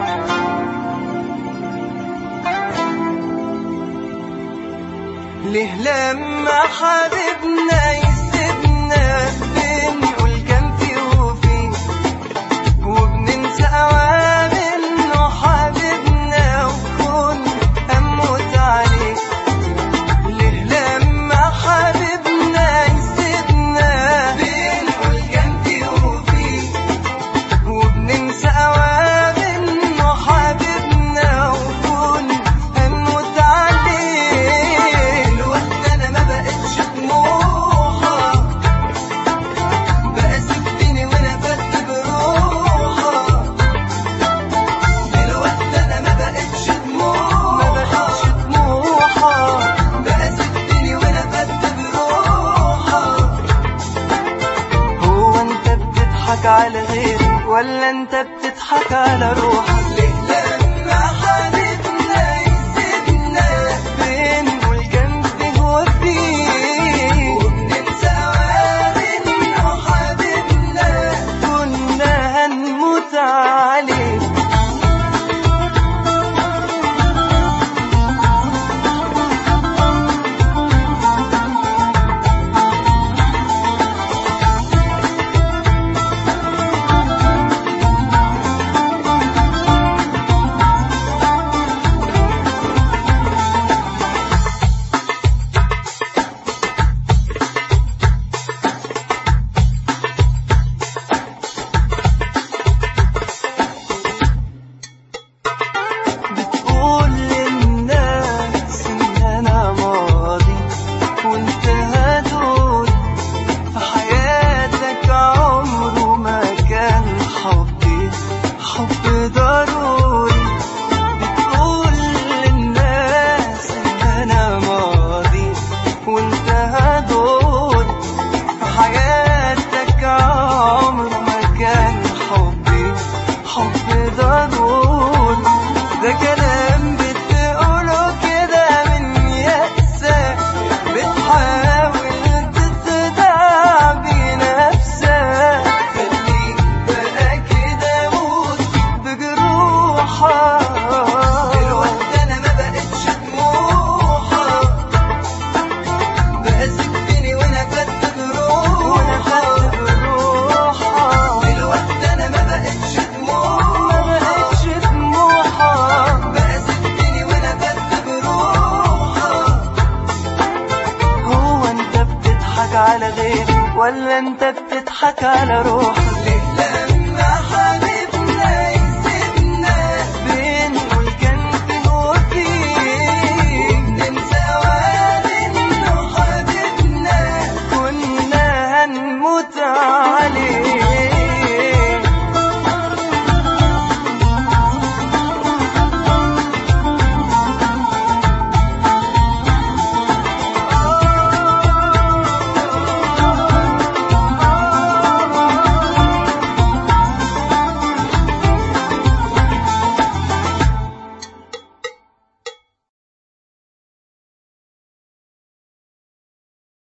ليه لما حبيبنا يسيبنا بنقول كان في وفي وبننسى أوام إنه حبيبنا وكون أموت عليه ليه لما حبيبنا يسيبنا بنقول كان في وفي وبننسى أوام إنه حبيبنا وكون هنموت عليه الوقت أنا ما بقتش طموحة بقى سبتني وأنا فت بروحة الوقت أنا ما بقتش طموحة ما بقتش طموحة بقى سبتني وأنا فت بروحة هو انت بتضحك على غيرك ولا انت بتضحك على روحك ليه لما حبيبنا يسيبنا بنقول جنبي هو فيه وبننسى وادي انه حبيبنا كنا هنموت عليه بتقول للناس ان انا ماضي وانتهى دول في حياتك عمره ما كان حبي حب ضروري بتقول للناس ان انا ماضي وانتهى دول في حياتك عمره ما كان حبي حب ضروري ده كلام بتقوله كده من يأسك بتحاول تتدع بنفسك خليك بقى كده موت بجروحك دلوقتي انا ما بقتش طموحة بقى سبتني وانا خدت بروحها دلوقتي انا ما بقتش طموحة ما بقتش طموحة بقى سبتني وانا خدت بروحها هو انت بتضحك على غيرك ولا انت بتضحك على روحك